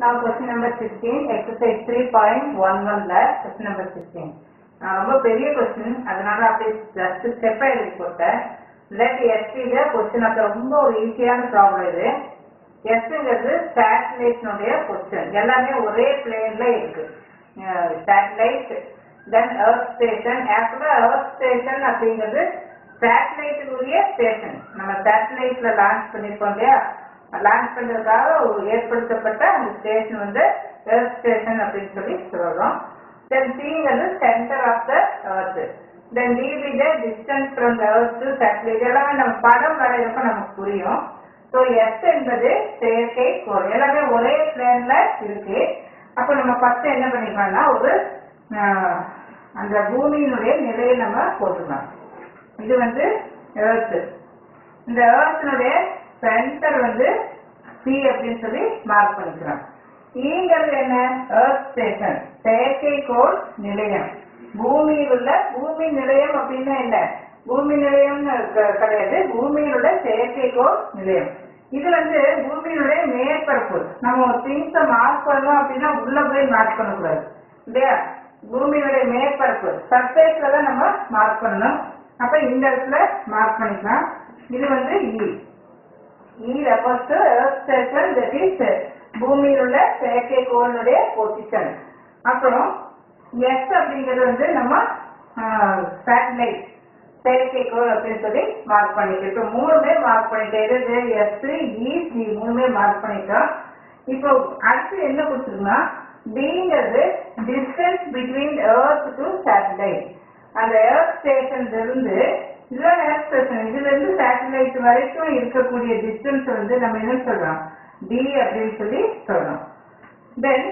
Now question number 16, exercise 3.11 ல question number 16. நான் ரொம்ப பெரிய கொஸ்டின் அதனால அப்படியே ஜஸ்ட் ஸ்டெப்பா எழுதி போட்டேன் இல்லாட்டி எஸ்டில கொஸ்டின் அப்ப ரொம்ப ஒரு ஈஸியான ப்ராப்ளம் இது எஸ்ங்கிறது சேட்டலைட்னுடைய கொஸ்டின் எல்லாமே ஒரே பிளேன்ல இருக்கு சேட்டலைட் தென் எர்த் ஸ்டேஷன் ஆக்சுவலா எர்த் ஸ்டேஷன் அப்படிங்கிறது சேட்டலைட்டுக்குரிய ஸ்டேஷன் நம்ம சேட்டலைட்ல லான்ச் பண்ணிருக்கோம் இல்லையா லான்ச் பண்றதுக்காக ஒரு ஏற்படுத்தப்பட்ட அந்த ஸ்டேஷன் வந்து எர்த் ஸ்டேஷன் அப்படின்னு சொல்லி சொல்றோம் தென் சிங்கிறது centre of the earth then டிபி the distance from the earth to satellite எல்லாமே நம்ம படம் வரைகிறப்ப நமக்கு புரியும் ஸோ எஸ் என்பது செயற்கை கோள் எல்லாமே ஒரே பிளேன்ல இருக்கு அப்போ நம்ம ஃபர்ஸ்ட் என்ன பண்ணிக்கலாம்னா ஒரு ஆஹ், அந்த பூமியினுடைய நிலையை நம்ம போட்டுக்கலாம் இது வந்து எர்த் இந்த எர்த்தினுடைய சென்டர் வந்து சி அப்படின்னு சொல்லி மார்க் பண்ணிக்கிறோம் ஈங்கிறது என்ன எர்த் ஸ்டேஷன் செயற்கைக்கோள் நிலையம் பூமியில் உள்ள பூமி நிலையம் அப்படின்னா என்ன பூமி நிலையம்னு க- கிடையாது பூமியில் உள்ள செயற்கைக்கோள் நிலையம் இது வந்து பூமியினுடைய மேற்பரப்பு நம்ம ஒரு திங்ஸை மார்க் பண்ணோம் அப்படின்னா உள்ள போய் மார்க் பண்ணக்கூடாது இல்லையா பூமியினுடைய மேற்பரப்பு சர்ஃபேஸ்ல தான் நம்ம மார்க் பண்ணணும் அப்ப இந்த இடத்துல மார்க் பண்ணிக்கலாம் இது வந்து E E refers to earth station that is பூமியில் உள்ள செயற்கைக்கோளுடைய பொசிஷன் அப்புறம் எஸ் அப்படிங்கிறது வந்து நம்ம சேட்டலைட் செயற்கைக்கோள் அப்படின்னு சொல்லி மார்க் பண்ணிட்டோம் இப்போ மூணுமே மார்க் பண்ணிட்டோம் இது எஸ் இ சி மூணுமே மார்க் பண்ணிட்டோம் இப்போ அடுத்து என்ன கொடுத்துருக்குன்னா டிங்கிறது distance between earth to satellite அந்த எர்த் ஸ்டேஷன்ல இருந்து இதுதான் எர்த் ஸ்டேஷன் இதுல இருந்து சேட்டலைட் வரைக்கும் இருக்கக்கூடிய டிஸ்டன்ஸ் வந்து நம்ம என்ன சொல்றோம் டி அப்படின்னு சொல்லி சொல்றோம் then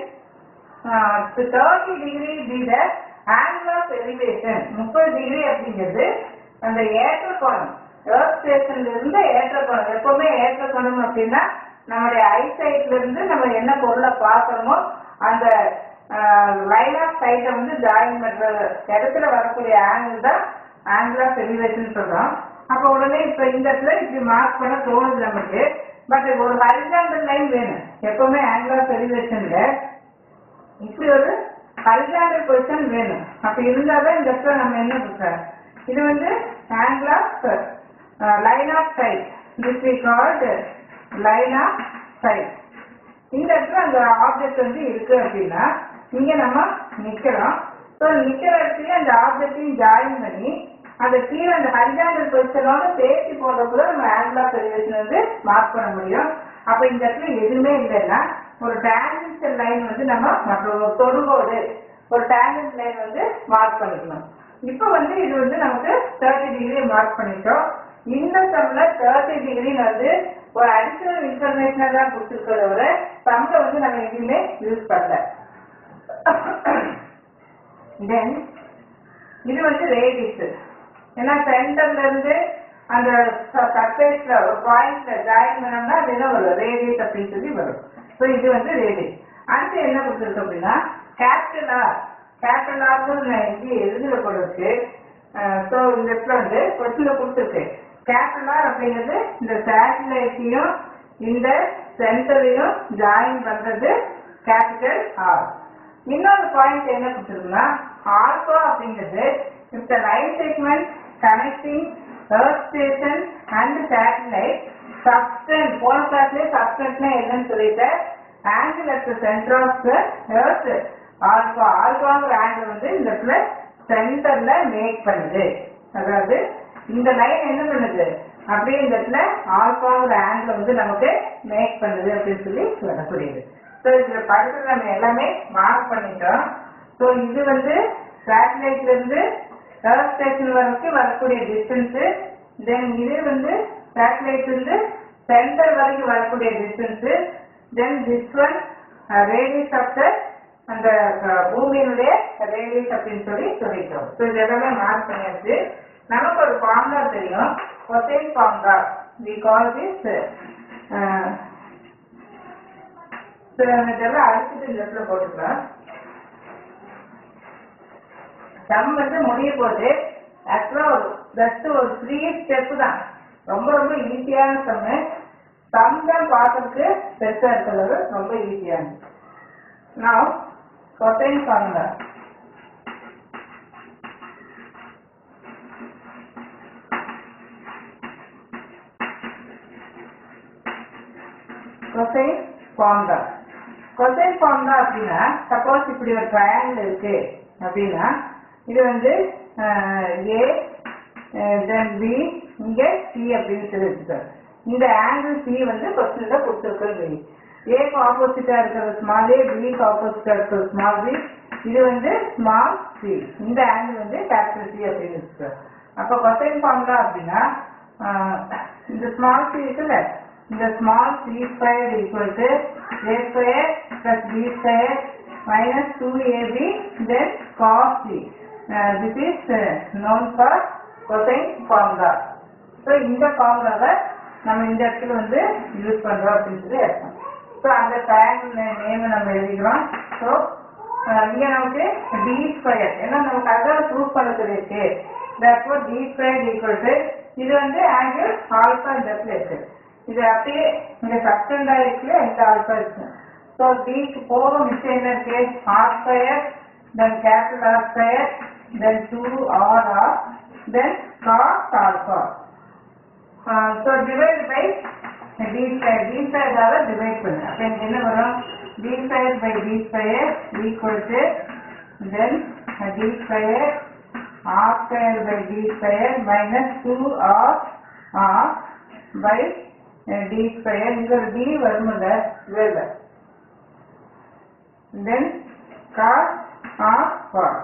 thirty degree be the angle of elevation முப்பது டிகிரி அப்படிங்கிறது அந்த ஏற்ற கோணம் எர்த் ஸ்டேஷன்ல இருந்து ஏற்ற கோணம் எப்பவுமே ஏற்ற கோணம் அப்படின்னா நம்மளுடைய ஐசைட்ல இருந்து நம்ம என்ன பொருளை பார்க்கறோமோ அந்த லைன் ஆஃப் சைட்டை வந்து ஜாயின் பண்ற இடத்துல வரக்கூடிய ஆங்கிள் தான் ஆங்கிள் ஆஃப் எலிவேஷன் சொல்றோம் அப்போ உடனே இப்ப இந்த இடத்துல இப்படி மார்க் பண்ண தோணுது நமக்கு பட் ஒரு ஹரிசாண்டல் லைன் வேணும் எப்பவுமே ஆங்கிள் ஆஃப் எலிவேஷன்ல இப்படி ஒரு ஹரிசாண்டல் பொசிஷன் வேணும் அப்படி இருந்தாதான் இந்த இடத்துல நம்ம என்ன பண்றோம் இது வந்து angle of line of sight this we called line of sight இந்த இடத்துல அந்த ஆப்ஜெக்ட் வந்து இருக்கு அப்படின்னா இங்க நம்ம நிக்கிறோம் ஸோ நிக்கிற இடத்துல அந்த ஆப்ஜெக்டையும் ஜாயின் பண்ணி அந்த கீழே அந்த ஹரிசாண்டல் பொசிஷனோட சேர்த்து போடுறதுல நம்ம ஆங்கிள் ஆஃப் எலிவேஷன் வந்து மார்க் பண்ண முடியும் அப்ப இந்த இடத்துல எதுவுமே இல்லைன்னா ஒரு டேஞ்சன்ஷியல் லைன் வந்து நம்ம மற்ற ஒரு தொடுகோடு ஒரு டேஞ்சன்ட் லைன் வந்து மார்க் பண்ணிக்கணும் இப்போ வந்து இது வந்து நமக்கு தேர்ட்டி டிகிரி மார்க் பண்ணிட்டோம் இந்த சம்ல தேர்ட்டி டிகிரி வந்து ஒரு அடிஷனல் இன்ஃபர்மேஷனா தான் கொடுத்துருக்கிறத விட சம்ல வந்து நம்ம எதுவுமே யூஸ் பண்ணல தென் இது வந்து ரேடியஸ் ஏன்னா சென்டர்ல இருந்து அந்த சர்ஃபேஸ்ல ஒரு பாயிண்ட்ல ஜாயின் பண்ணோம்னா அது என்ன வரும் ரேடியஸ் அப்படின்னு சொல்லி வரும் ஸோ இது வந்து ரேடியஸ் அடுத்து என்ன கொடுத்துருக்கு அப்படின்னா கேபிட்டல் ஆர் கேபிட்டல் ஆர்னு நான் இங்கே எழுதுல போடுறதுக்கு ஸோ இந்த இடத்துல வந்து கொஸ்டின்ல கொடுத்துருக்கு கேபிட்டல் ஆர் அப்படிங்கிறது இந்த சேட்டலைட்டையும் இந்த சென்டரையும் ஜாயின் பண்றது கேபிட்டல் ஆர் இன்னொரு பாயிண்ட் என்ன கொடுத்துருக்குன்னா ஆல்பா அப்படிங்கிறது if the line segment connecting earth station and satellite சப்ஸ்டன் போன கிளாஸ்லேயே சப்ஸ்டன்ஸ்னா என்னன்னு சொல்லிட்டு angle at the centre of the earth alpha ஆல்பாங்கிற ஆங்கிள் வந்து இந்த இடத்துல சென்டர்ல மேக் பண்ணுது அதாவது இந்த லைன் என்ன பண்ணுது அப்படியே இந்த இடத்துல ஆல்பாங்கிற ஆங்கிள் வந்து நமக்கு மேக் பண்ணுது அப்படின்னு சொல்லி வரக்கூடியது ஸோ இதுல படத்துல நம்ம எல்லாமே மார்க் பண்ணிட்டோம் ஸோ இது வந்து சேட்டலைட்ல இருந்து எர்த் ஸ்டேஷன் வரைக்கும் வரக்கூடிய டிஸ்டன்ஸ் தென் இது வந்து சேட்டலைட் இருந்து சென்டர் வரைக்கும் வரக்கூடிய distance then this one radius of the அந்த அஹ், பூமியினுடைய ரேடியஸ் அப்படின்னு சொல்லி சொல்லிட்டோம் ஸோ இது எல்லாமே மார்க் பண்ணியாச்சு நமக்கு ஒரு ஃபார்முலா தெரியும் cosine formula we call this so இதெல்லாம் அழைச்சிட்டு இந்த இடத்துல போட்டுக்கலாம் சம் வந்து முடிய போது ஆக்சுவலாக ஒரு ஜஸ்ட் ஒரு த்ரீ ஸ்டெப் தான் ரொம்ப ரொம்ப ஈஸியான சம்மு சம் தான் பார்க்கறதுக்கு பெருசாக இருக்கிறது ரொம்ப ஈஸியானது now cosine formula cosine formula cosine formula அப்படின்னா சப்போஸ் இப்படி ஒரு ட்ரையாங்கிள் இருக்கு அப்படின்னா இது வந்து ஏ தென் பி இங்க சி அப்படின்னு சொல்லி வச்சுக்கோ இந்த ஆங்கிள் சி வந்து கொஸ்டின்ல கொடுத்துருக்கு ஏக்கு ஆப்போசிட்டா இருக்கிறது ஸ்மால் ஏ பிக்கு ஆப்போசிட்டா இருக்கிறது ஸ்மால் பி இது வந்து ஸ்மால் சி இந்த ஆங்கிள் வந்து கேபிட்டல் சி அப்படின்னு வச்சுக்கோ அப்போ கொஸ்டின் ஃபார்முலா அப்படின்னா ஆஹ், இந்த ஸ்மால் சி இருக்குல்ல இந்த small C square equal to A square plus B square minus two AB then cos C this is known for cosine formula so இந்த ஃபார்முலாவை நம்ம இந்த இடத்துல வந்து யூஸ் பண்றோம் அப்படின்னு சொல்லி அர்த்தம் ஸோ அந்த ட்ரையாங்கிள் நேம் நம்ம எழுதிக்கிறோம் ஸோ இங்க நமக்கு டி ஸ்கொயர் ஏன்னா நமக்கு அதான் ப்ரூவ் பண்ண சொல்லியிருக்கு therefore D square equal to இது வந்து ஆங்கிள் ஆல்பா இந்த இடத்துல இருக்கு இது அப்படியே இங்க சப்டெண்டா இருக்கு இந்த ஆல்பா இருக்கு ஸோ டிக்கு போக மிச்சம் என்ன இருக்கு R square then capital R square then two R R then cos alpha so divide by D square D ஸ்கொயரால டிவைட் பண்ணு அப்போ எனக்கு என்ன வரும் D square by D square equal to then D square R square by D square minus two R R by D square இங்க ஒரு D வருமில்ல வேலை தென் cos R cos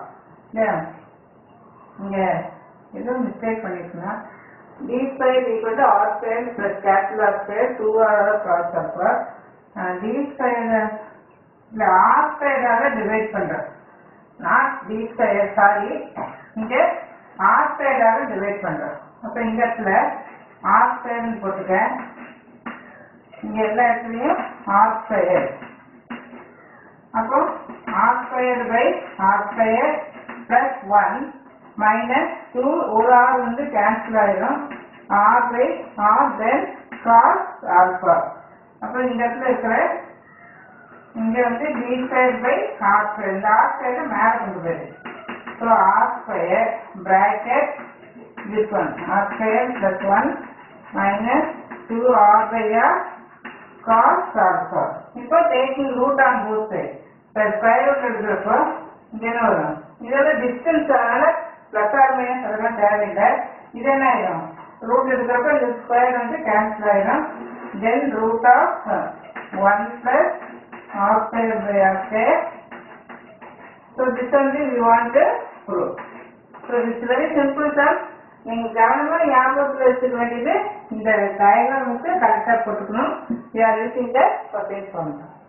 இங்க ஏதோ மிஸ்டேக் பண்ணிருக்கேன் D square equal to R square plus capital R square two R cos of D square இல்ல R ஸ்கொயரால divide பண்றேன் not D square sorry இங்க ஆர் ஸ்கொயரால டிவைட் பண்றோம் அப்ப இந்த இடத்துல ஆர் ஸ்கொயர்னு போட்டுக்க இங்க எல்லா இடத்துலயும் ஆர் ஸ்கொயர் அப்போ R square by R square plus one minus two ஒரு ஆர் வந்து கேன்சல் ஆயிடும் R by R then cos alpha அப்போ இந்த இடத்துல இருக்கிற இங்க வந்து D square by R square இந்த ஆர் ஸ்கொயர் மேல கொண்டு போயிரு so R square bracket this one r square plus 1 minus 2 r by r cos alpha இப்போ taking root on both sides இப்போ square root எடுக்கிறப்போ இங்க என்ன வரும் இதோட distance அதனால plus or minus அதெல்லாம் தேவையில்லை இது என்ன ஆயிடும் ரூட் எடுக்கிறப்ப இந்த ஸ்கொயர் வந்து கேன்சல் ஆயிடும் then root of one plus R square by R square so this வந்து we want to prove so it's very simple sir நீங்க கவனமா ஞாபகத்தில் வச்சுக்க வேண்டியது இந்த டயக்ராமுக்கு கரெக்டாக போட்டுக்கணும் you are using the quoted பண்ணணும்